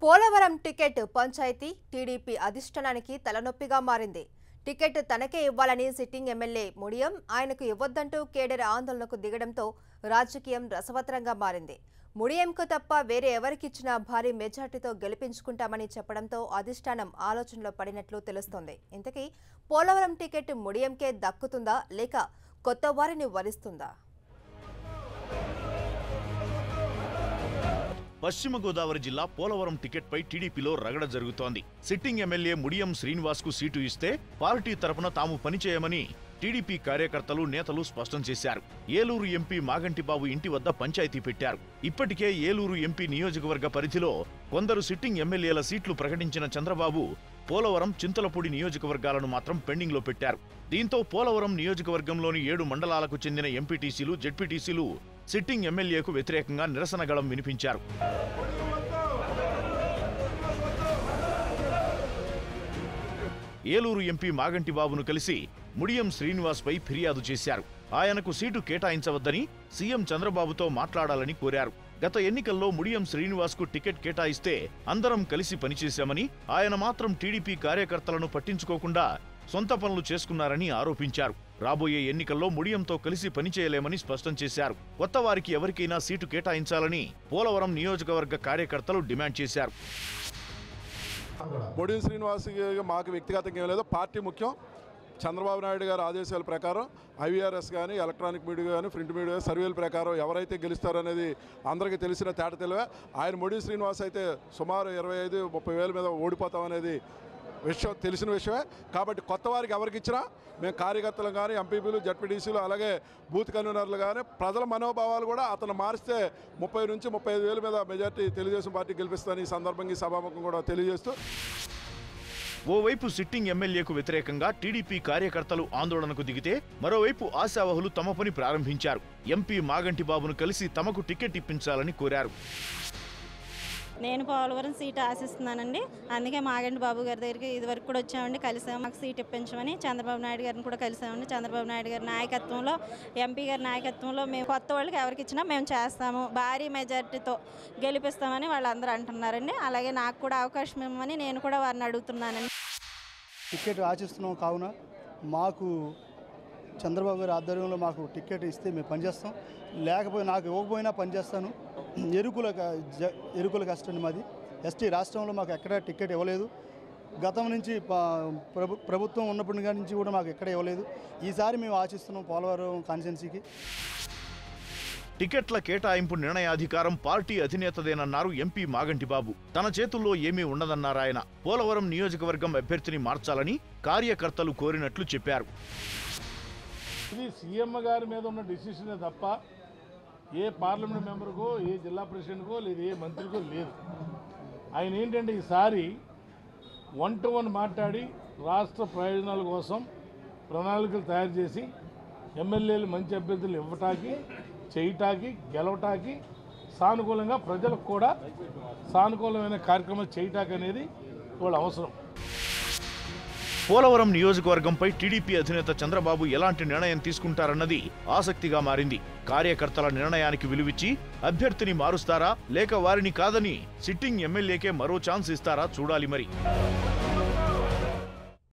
Polavaram ticket panchayat TDP అధిష్టానానికి తలనొప్పిగా మారింది టికెట్ తనకే ఇవ్వాలని సిట్టింగ్ ఎమ్మెల్యే ముడియం ఆయనకు ఇవ్వొద్దంటూ కేడర్ ఆందోళనకు దిగడంతో రాజకీయం రసవత్తరంగా మారింది ముడియంకు తప్ప వేరే ఎవరికిచ్చినా భారీ మెజార్టీతో గెలిపించుకుంటామని చెప్పడంతో అధిష్టానం ఆలోచనలో పడినట్లు తెలుస్తోంది ఇంతకీ పోలవరం టికెట్ ముడియంకే దక్కుతుందా లేక కొత్త వారిని వరిస్తుందా పశ్చిమ గోదావరి జిల్లా పోలవరం టికెట్పై టీడీపీలో రగడ జరుగుతోంది సిట్టింగ్ ఎమ్మెల్యే ముడియం శ్రీనివాస్ కు సీటు ఇస్తే పార్టీ తరపున తాము పనిచేయమని టీడీపీ కార్యకర్తలు నేతలు స్పష్టం చేశారు ఏలూరు ఎంపీ మాగంటిబాబు ఇంటి వద్ద పంచాయతీ పెట్టారు ఇప్పటికే ఏలూరు ఎంపీ నియోజకవర్గ పరిధిలో కొందరు సిట్టింగ్ ఎమ్మెల్యేల సీట్లు ప్రకటించిన చంద్రబాబు పోలవరం చింతలపూడి నియోజకవర్గాలను మాత్రం పెండింగ్లో పెట్టారు దీంతో పోలవరం నియోజకవర్గంలోని ఏడు మండలాలకు చెందిన ఎంపీటీసీలు జెడ్పీటీసీలు సిట్టింగ్ ఎమ్మెల్యేకు వ్యతిరేకంగా నిరసన గళం వినిపించారు ఏలూరు ఎంపీ మాగంటి బాబును కలిసి ముడియం శ్రీనివాస్పై ఫిర్యాదు చేశారు ఆయనకు సీటు కేటాయించవద్దని సీఎం చంద్రబాబుతో మాట్లాడాలని కోరారు గత ఎన్నికల్లో ముడియం శ్రీనివాస్కు టికెట్ కేటాయిస్తే అందరం కలిసి పనిచేశామని ఆయన మాత్రం టీడీపీ కార్యకర్తలను పట్టించుకోకుండా సొంత పనులు చేసుకున్నారని ఆరోపించారు రాబోయే ఎన్నికల్లో ముడియంతో కలిసి పనిచేయలేమని స్పష్టం చేశారు కొత్త వారికి ఎవరికైనా సీటు కేటాయించాలని పోలవరం నియోజకవర్గ కార్యకర్తలు డిమాండ్ చేశారు బొడి శ్రీనివాస్ మాకు వ్యక్తిగతంగా ఏం లేదు పార్టీ ముఖ్యం చంద్రబాబు నాయుడు గారి ఆదేశాల ప్రకారం ఐవీఆర్ఎస్ కానీ ఎలక్ట్రానిక్ మీడియా కానీ ప్రింట్ మీడియా సర్వేల ప్రకారం ఎవరైతే గెలుస్తారనేది అందరికీ తెలిసిన తేట తెలివే ఆయన మొడి శ్రీనివాస్ అయితే సుమారు ఇరవై ఐదు ముప్పై వేల మీద ఓడిపోతామనేది విషయం తెలిసిన విషయమే కాబట్టి కొత్త వారికి ఎవరికి ఇచ్చినా మేము కార్యకర్తలు కానీ ఎంపీపీలు జడ్పీటీసీలు అలాగే బూత్ కన్వీనర్లు కానీ ప్రజల మనోభావాలు కూడా అతను మారిస్తే ముప్పై నుంచి ముప్పై ఐదు వేల మీద మెజార్టీ తెలుగుదేశం పార్టీ గెలిపిస్తుందని ఈ సందర్భంగా ఈ సభాముఖం కూడా తెలియజేస్తూ ఓవైపు సిట్టింగ్ ఎమ్మెల్యేకు వ్యతిరేకంగా టీడీపీ కార్యకర్తలు ఆందోళనకు దిగితే మరోవైపు ఆశావహులు తమ పని ప్రారంభించారు ఎంపీ మాగంటి బాబును కలిసి తమకు టికెట్ ఇప్పించాలని కోరారు నేను పోలవరం సీట్ ఆశిస్తున్నానండి అందుకే మాగంటి బాబు గారి దగ్గరికి ఇదివరకు కూడా వచ్చామండి కలిసాము మాకు సీట్ ఇప్పించమని చంద్రబాబు నాయుడు గారిని కూడా కలిసామండి చంద్రబాబు నాయుడు గారి నాయకత్వంలో ఎంపీ గారి నాయకత్వంలో మేము కొత్త వాళ్ళకి ఎవరికి ఇచ్చినా మేము చేస్తాము భారీ మెజార్టీతో గెలిపిస్తామని వాళ్ళందరూ అంటున్నారండి అలాగే నాకు కూడా అవకాశం ఇవ్వమని నేను కూడా వారిని అడుగుతున్నానండి టికెట్ ఆశిస్తున్నాం కావున మాకు చంద్రబాబు గారి ఆధ్వర్యంలో మాకు టికెట్ ఇస్తే మేము పనిచేస్తాం లేకపోతే నాకు ఇవ్వకపోయినా పనిచేస్తాను ఎరుకుల క- జ- ఎరుకుల కష్టం మాది ఎస్టీ రాష్ట్రంలో మాకు ఎక్కడ టికెట్ ఇవ్వలేదు గతం నుంచి ప- ప్రభు ప్రభుత్వం ఉన్నప్పటి కాడి నుంచి కూడా మాకు ఎక్కడ ఇవ్వలేదు ఈసారి మేము ఆశిస్తున్నాం పోలవరం కాన్స్టిట్యున్సీకి టికెట్ల కేటాయింపు నిర్ణయాధికారం పార్టీ అధినేతదేనన్నారు ఎంపీ మాగంటి బాబు తన చేతుల్లో ఏమీ ఉండదన్నారాయన పోలవరం నియోజకవర్గం అభ్యర్థిని మార్చాలని కార్యకర్తలు కోరినట్లు చెప్పారు ఇది సీఎం గారి మీద ఉన్న డిసిషనే తప్ప ఏ పార్లమెంట్ మెంబర్కో ఏ జిల్లా ప్రెసిడెంట్కో లేదు ఏ మంత్రికో లేదు ఆయన ఏంటంటే ఈసారి వన్ టు వన్ మాట్లాడి రాష్ట్ర ప్రయోజనాల కోసం ప్రణాళికలు తయారు చేసి ఎమ్మెల్యేలు మంచి అభ్యర్థులు ఇవ్వటానికి చేయటానికి గెలవటానికి సానుకూలంగా ప్రజలకు కూడా సానుకూలమైన కార్యక్రమం చేయటానికి అనేది వాళ్ళ అవసరం పోలవరం నియోజకవర్గంపై టీడీపీ అధినేత చంద్రబాబు ఎలాంటి నిర్ణయం తీసుకుంటారన్నది ఆసక్తిగా మారింది కార్యకర్తల నిర్ణయానికి విలువిచ్చి అభ్యర్థిని మారుస్తారా లేక వారిని కాదని సిట్టింగ్ ఎమ్మెల్యేకే మరో ఛాన్స్ ఇస్తారా చూడాలి మరి